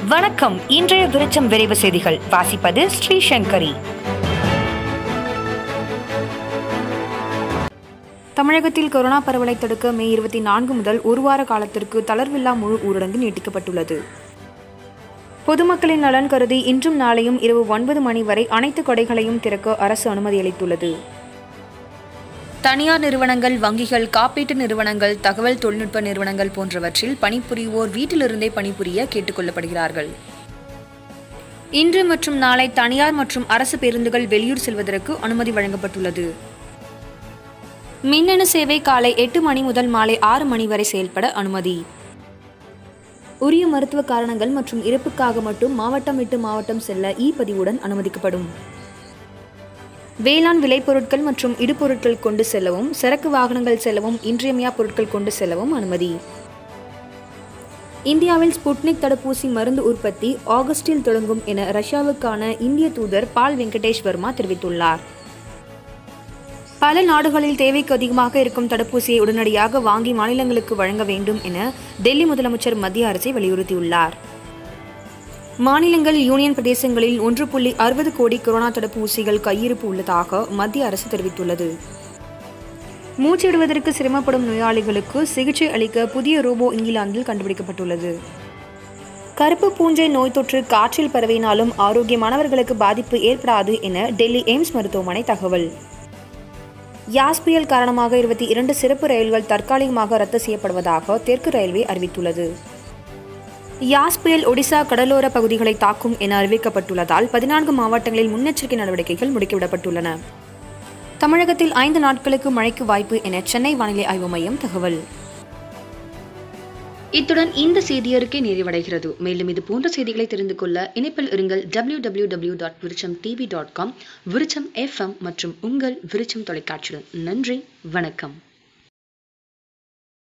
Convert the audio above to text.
வணக்கம் இன்றைய விருச்சம் விரைவு செய்திகள் வாசிப்பது ஸ்ரீ சங்கரி தமிழகத்தில் கொரோனா பரவலை தடுக்க மே இருபத்தி நான்கு முதல் ஒரு வார காலத்திற்கு தளர்வில்லா முழு ஊரடங்கு நீட்டிக்கப்பட்டுள்ளது பொதுமக்களின் நலன் கருதி இன்றும் நாளையும் இரவு ஒன்பது மணி வரை அனைத்து கடைகளையும் திறக்க அரசு அனுமதி அளித்துள்ளது தனியார் நிறுவனங்கள் வங்கிகள் காப்பீட்டு நிறுவனங்கள் தகவல் தொழில்நுட்ப நிறுவனங்கள் போன்றவற்றில் பணிபுரிவோர் வீட்டிலிருந்தே பணிபுரிய கேட்டுக்கொள்ளப்படுகிறார்கள் இன்று மற்றும் நாளை தனியார் மற்றும் அரசு பேருந்துகள் வெளியூர் செல்வதற்கு அனுமதி வழங்கப்பட்டுள்ளது மின்னணு சேவை காலை எட்டு மணி முதல் மாலை ஆறு மணி வரை செயல்பட அனுமதி உரிய மருத்துவ காரணங்கள் மற்றும் இறப்புக்காக மட்டும் மாவட்டம் விட்டு மாவட்டம் செல்ல இ பதிவுடன் அனுமதிக்கப்படும் வேளாண் விளைபொருட்கள் மற்றும் இடுபொருட்கள் கொண்டு செல்லவும் சரக்கு வாகனங்கள் செல்லவும் இன்றியமையா பொருட்கள் கொண்டு செல்லவும் அனுமதி இந்தியாவில் ஸ்புட்னிக் தடுப்பூசி மருந்து உற்பத்தி ஆகஸ்டில் தொடங்கும் என ரஷ்யாவுக்கான இந்திய தூதர் பால் வெங்கடேஷ் வர்மா தெரிவித்துள்ளார் பல நாடுகளில் தேவைக்கு அதிகமாக இருக்கும் தடுப்பூசியை உடனடியாக வாங்கி மாநிலங்களுக்கு வழங்க வேண்டும் என டெல்லி முதலமைச்சர் மத்திய அரசை வலியுறுத்தியுள்ளார் மாநிலங்கள் யூனியன் பிரதேசங்களில் ஒன்று புள்ளி அறுபது கோடி கொரோனா தடுப்பூசிகள் கையிருப்பு உள்ளதாக மத்திய அரசு தெரிவித்துள்ளது மூச்சிடுவதற்கு சிரமப்படும் நோயாளிகளுக்கு சிகிச்சை அளிக்க புதிய ரோபோ இங்கிலாந்தில் கண்டுபிடிக்கப்பட்டுள்ளது கருப்பு பூஞ்சை நோய் தொற்று காற்றில் பரவினாலும் ஆரோக்கியமானவர்களுக்கு பாதிப்பு ஏற்படாது என டெல்லி எய்ம்ஸ் மருத்துவமனை தகவல் யாஸ் புயல் காரணமாக இருபத்தி இரண்டு சிறப்பு ரயில்கள் தற்காலிகமாக ரத்து செய்யப்படுவதாக தெற்கு ரயில்வே அறிவித்துள்ளது யாஸ் புயல் ஒடிசா கடலோர பகுதிகளை தாக்கும் என அறிவிக்கப்பட்டுள்ளதால் பதினான்கு மாவட்டங்களில் முன்னெச்சரிக்கை நடவடிக்கைகள் முடுக்கிவிடப்பட்டுள்ளன தமிழகத்தில் ஐந்து நாட்களுக்கு மழைக்கு வாய்ப்பு என சென்னை வானிலை ஆய்வு மையம் தகவல் இத்துடன் இந்த செய்தியறிக்கை நிறைவடைகிறது மேலும் இது போன்ற செய்திகளை தெரிந்து கொள்ள இணைப்பில் இருங்கள் W W W dot Virucham TV dot com Virucham FM மற்றும் உங்கள் விருச்சம் தொலைக்காட்சியுடன் நன்றி வணக்கம்